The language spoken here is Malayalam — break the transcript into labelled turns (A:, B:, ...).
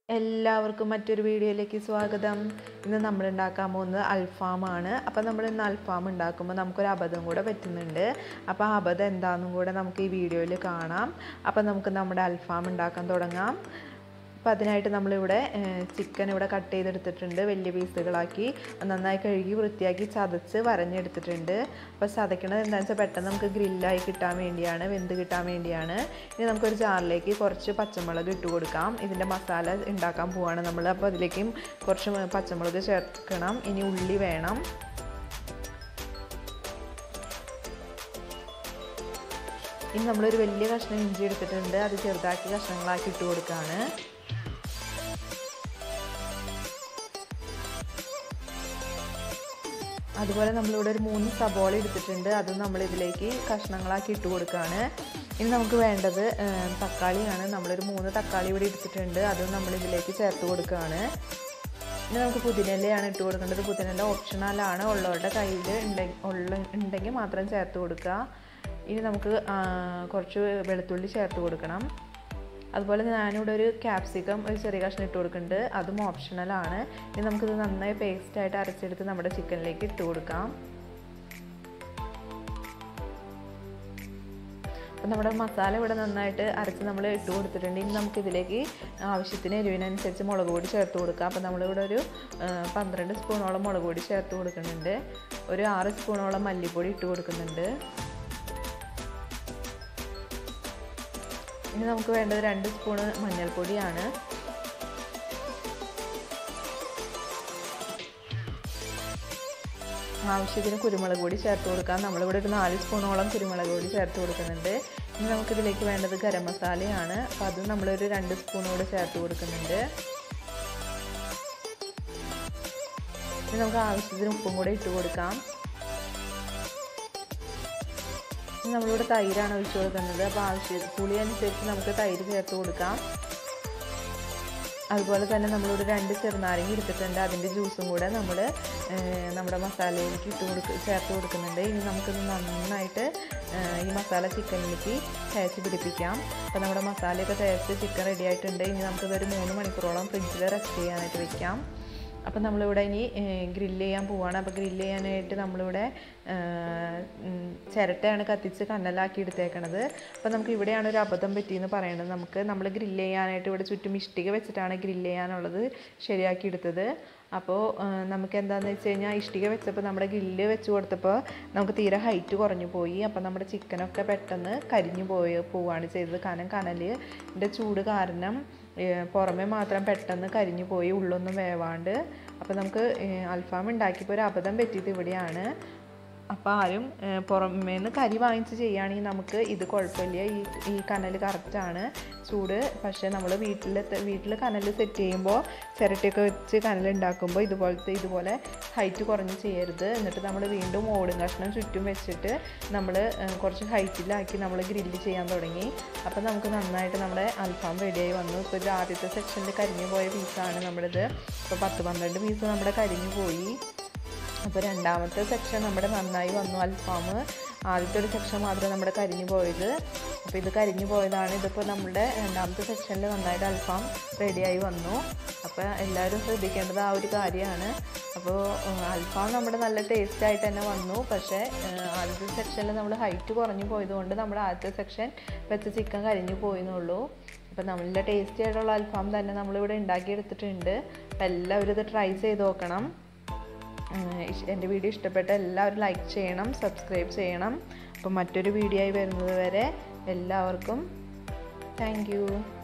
A: എല്ലാവർക്കും മറ്റൊരു വീഡിയോയിലേക്ക് സ്വാഗതം ഇന്ന് നമ്മൾ ഉണ്ടാക്കാൻ പോകുന്നത് അൽഫാമാണ് അപ്പോൾ നമ്മൾ ഇന്ന് അൽഫാം ഉണ്ടാക്കുമ്പോൾ നമുക്കൊരു അബദ്ധം കൂടെ പറ്റുന്നുണ്ട് അപ്പോൾ ആ അബദ്ധം എന്താണെന്നും കൂടെ നമുക്ക് ഈ വീഡിയോയിൽ കാണാം അപ്പോൾ നമുക്ക് നമ്മുടെ അൽഫാം ഉണ്ടാക്കാൻ തുടങ്ങാം അപ്പോൾ അതിനായിട്ട് നമ്മളിവിടെ ചിക്കൻ ഇവിടെ കട്ട് ചെയ്തെടുത്തിട്ടുണ്ട് വലിയ പീസുകളാക്കി നന്നായി കഴുകി വൃത്തിയാക്കി ചതച്ച് വരഞ്ഞെടുത്തിട്ടുണ്ട് അപ്പോൾ ചതയ്ക്കണത് എന്താണെന്ന് വെച്ചാൽ പെട്ടെന്ന് നമുക്ക് ഗ്രില്ലായി കിട്ടാൻ വേണ്ടിയാണ് വെന്ത് കിട്ടാൻ വേണ്ടിയാണ് ഇനി നമുക്കൊരു ജാറിലേക്ക് കുറച്ച് പച്ചമുളക് ഇട്ട് കൊടുക്കാം ഇതിൻ്റെ മസാല ഉണ്ടാക്കാൻ പോവാണ് നമ്മൾ അപ്പോൾ അതിലേക്കും കുറച്ച് പച്ചമുളക് ചേർക്കണം ഇനി ഉള്ളി വേണം ഇനി നമ്മളൊരു വലിയ കഷ്ണം ഇഞ്ചി എടുത്തിട്ടുണ്ട് അത് ചെറുതാക്കി കഷ്ണങ്ങളാക്കി ഇട്ട് കൊടുക്കുകയാണ് അതുപോലെ നമ്മളിവിടെ ഒരു മൂന്ന് സബോള എടുത്തിട്ടുണ്ട് അതും നമ്മൾ ഇതിലേക്ക് കഷ്ണങ്ങളാക്കി ഇട്ട് കൊടുക്കുകയാണ് ഇനി നമുക്ക് വേണ്ടത് തക്കാളിയാണ് നമ്മളൊരു മൂന്ന് തക്കാളി ഇവിടെ എടുത്തിട്ടുണ്ട് അതും നമ്മൾ ഇതിലേക്ക് ചേർത്ത് കൊടുക്കുകയാണ് ഇനി നമുക്ക് പുതിനയിലയാണ് ഇട്ട് കൊടുക്കേണ്ടത് പുതിനയില ഓപ്ഷണലാണ് ഉള്ളവരുടെ കയ്യിൽ ഉള്ള ഉണ്ടെങ്കിൽ മാത്രം ചേർത്ത് കൊടുക്കുക ഇനി നമുക്ക് കുറച്ച് വെളുത്തുള്ളി ചേർത്ത് കൊടുക്കണം അതുപോലെ ഞാനിവിടെ ഒരു ക്യാപ്സിക്കം ഒരു ചെറിയ കഷ്ണം ഇട്ട് കൊടുക്കുന്നുണ്ട് അതും ഓപ്ഷണലാണ് ഇനി നമുക്കിത് നന്നായി പേസ്റ്റായിട്ട് അരച്ചെടുത്ത് നമ്മുടെ ചിക്കനിലേക്ക് ഇട്ട് കൊടുക്കാം അപ്പം നമ്മുടെ മസാല ഇവിടെ നന്നായിട്ട് അരച്ച് നമ്മൾ ഇട്ട് കൊടുത്തിട്ടുണ്ട് ഇനി നമുക്കിതിലേക്ക് ആവശ്യത്തിന് എരിവിനനുസരിച്ച് മുളക് പൊടി ചേർത്ത് കൊടുക്കാം അപ്പം നമ്മളിവിടെ ഒരു പന്ത്രണ്ട് സ്പൂണോളം മുളക് പൊടി ചേർത്ത് കൊടുക്കുന്നുണ്ട് ഒരു ആറ് സ്പൂണോളം മല്ലിപ്പൊടി ഇട്ട് കൊടുക്കുന്നുണ്ട് ഇനി നമുക്ക് വേണ്ടത് രണ്ട് സ്പൂണ് മഞ്ഞൾപ്പൊടിയാണ് ആവശ്യത്തിന് കുരുമുളക് പൊടി ചേർത്ത് കൊടുക്കാം നമ്മളിവിടെ ഒരു നാല് സ്പൂണോളം കുരുമുളക് പൊടി ചേർത്ത് കൊടുക്കുന്നുണ്ട് ഇനി നമുക്കിതിലേക്ക് വേണ്ടത് ഗരം മസാലയാണ് അപ്പോൾ അത് നമ്മളൊരു രണ്ട് സ്പൂണോട് ചേർത്ത് കൊടുക്കുന്നുണ്ട് ഇനി നമുക്ക് ആവശ്യത്തിന് ഉപ്പും കൂടെ ഇട്ട് കൊടുക്കാം നമ്മളിവിടെ തൈരാണ് ഒഴിച്ചു കൊടുക്കുന്നത് അപ്പോൾ ആവശ്യം പുളി അനുസരിച്ച് നമുക്ക് തൈര് ചേർത്ത് കൊടുക്കാം അതുപോലെ തന്നെ നമ്മളിവിടെ രണ്ട് ചെറുനാരങ്ങ എടുത്തിട്ടുണ്ട് അതിൻ്റെ ജ്യൂസും കൂടെ നമ്മൾ നമ്മുടെ മസാലയിലേക്ക് ഇട്ട് കൊടുക്ക ചേർത്ത് കൊടുക്കുന്നുണ്ട് ഇനി നമുക്കിത് നന്നായിട്ട് ഈ മസാല ചിക്കനിലേക്ക് തേച്ച് പിടിപ്പിക്കാം അപ്പോൾ നമ്മുടെ മസാലയൊക്കെ തേച്ച് ചിക്കൻ റെഡി ആയിട്ടുണ്ട് ഇനി നമുക്കിതൊരു മൂന്ന് മണിക്കൂറോളം ഫ്രിഡ്ജിൽ റെസ്റ്റ് ചെയ്യാനായിട്ട് വെക്കാം അപ്പം നമ്മളിവിടെ ഇനി ഗ്രില്ല് ചെയ്യാൻ പോവാണ് അപ്പോൾ ഗ്രില്ല് ചെയ്യാനായിട്ട് നമ്മളിവിടെ ചിരട്ടയാണ് കത്തിച്ച് കന്നലാക്കി എടുത്തേക്കണത് അപ്പോൾ നമുക്ക് ഇവിടെയാണ് ഒരു അബദ്ധം പറ്റിയെന്ന് പറയുന്നത് നമുക്ക് നമ്മൾ ഗ്രില്ല് ചെയ്യാനായിട്ട് ഇവിടെ ചുറ്റും ഇഷ്ടിക വെച്ചിട്ടാണ് ഗ്രില്ല് ചെയ്യാനുള്ളത് ശരിയാക്കി എടുത്തത് അപ്പോൾ നമുക്ക് എന്താണെന്ന് വെച്ച് കഴിഞ്ഞാൽ ഇഷ്ടിക വെച്ചപ്പോൾ നമ്മുടെ ഗ്രില്ല് വെച്ച് കൊടുത്തപ്പോൾ നമുക്ക് തീരെ ഹൈറ്റ് കുറഞ്ഞു പോയി അപ്പോൾ നമ്മുടെ ചിക്കനൊക്കെ പെട്ടെന്ന് കരിഞ്ഞു പോയി പോവുകയാണ് ചെയ്തത് കാരണം കനലിൻ്റെ ചൂട് കാരണം പുറമേ മാത്രം പെട്ടെന്ന് കരിഞ്ഞു പോയി ഉള്ളൊന്നും വേവാണ്ട് അപ്പോൾ നമുക്ക് അൽഫാം ഉണ്ടാക്കിയപ്പോൾ ഒരു അബദ്ധം പറ്റിയത് ഇവിടെയാണ് അപ്പോൾ ആരും പുറമേന്ന് കരി വാങ്ങിച്ച് ചെയ്യുകയാണെങ്കിൽ നമുക്ക് ഇത് കുഴപ്പമില്ല ഈ ഈ കനൽ കറക്റ്റാണ് ചൂട് പക്ഷേ നമ്മൾ വീട്ടിൽ വീട്ടിൽ കനൽ സെറ്റ് ചെയ്യുമ്പോൾ ചിരട്ടയൊക്കെ വെച്ച് കനൽ ഉണ്ടാക്കുമ്പോൾ ഇതുപോലത്തെ ഇതുപോലെ ഹൈറ്റ് കുറഞ്ഞ് ചെയ്യരുത് എന്നിട്ട് നമ്മൾ വീണ്ടും ഓടും കഷ്ണം ചുറ്റും വെച്ചിട്ട് നമ്മൾ കുറച്ച് ഹൈറ്റിലാക്കി നമ്മൾ ഗ്രില്ല് ചെയ്യാൻ തുടങ്ങി അപ്പോൾ നമുക്ക് നന്നായിട്ട് നമ്മുടെ അൽഫാം റെഡിയായി വന്നു ഇപ്പോൾ ഇത് ആദ്യത്തെ സെക്ഷനിൽ കരിഞ്ഞു പോയ പീസാണ് നമ്മളിത് ഇപ്പോൾ പത്ത് പന്ത്രണ്ട് പീസ് നമ്മുടെ കരിഞ്ഞു പോയി അപ്പോൾ രണ്ടാമത്തെ സെക്ഷൻ നമ്മുടെ നന്നായി വന്നു അൽഫാം ആദ്യത്തെ ഒരു സെക്ഷൻ മാത്രമേ നമ്മുടെ കരിഞ്ഞു പോയത് അപ്പോൾ ഇത് കരിഞ്ഞു പോയതാണ് ഇതിപ്പോൾ നമ്മുടെ രണ്ടാമത്തെ സെക്ഷനിൽ നന്നായിട്ട് അൽഫാം റെഡിയായി വന്നു അപ്പോൾ എല്ലാവരും ശ്രദ്ധിക്കേണ്ടത് ആ ഒരു കാര്യമാണ് അപ്പോൾ അൽഫാം നമ്മുടെ നല്ല ടേസ്റ്റ് ആയിട്ട് തന്നെ വന്നു പക്ഷേ ആദ്യത്തെ സെക്ഷനിൽ നമ്മൾ ഹൈറ്റ് കുറഞ്ഞു പോയതുകൊണ്ട് നമ്മുടെ ആദ്യത്തെ സെക്ഷൻ വെച്ച ചിക്കൻ കരിഞ്ഞു പോയെന്നുള്ളൂ അപ്പോൾ നമ്മളുടെ ടേസ്റ്റി ആയിട്ടുള്ള അൽഫാം തന്നെ നമ്മളിവിടെ ഉണ്ടാക്കിയെടുത്തിട്ടുണ്ട് അപ്പോൾ എല്ലാവരും ഇത് ട്രൈ ചെയ്ത് നോക്കണം എൻ്റെ വീഡിയോ ഇഷ്ടപ്പെട്ട എല്ലാവരും ലൈക്ക് ചെയ്യണം സബ്സ്ക്രൈബ് ചെയ്യണം അപ്പോൾ മറ്റൊരു വീഡിയോ ആയി വരുന്നത് വരെ എല്ലാവർക്കും താങ്ക്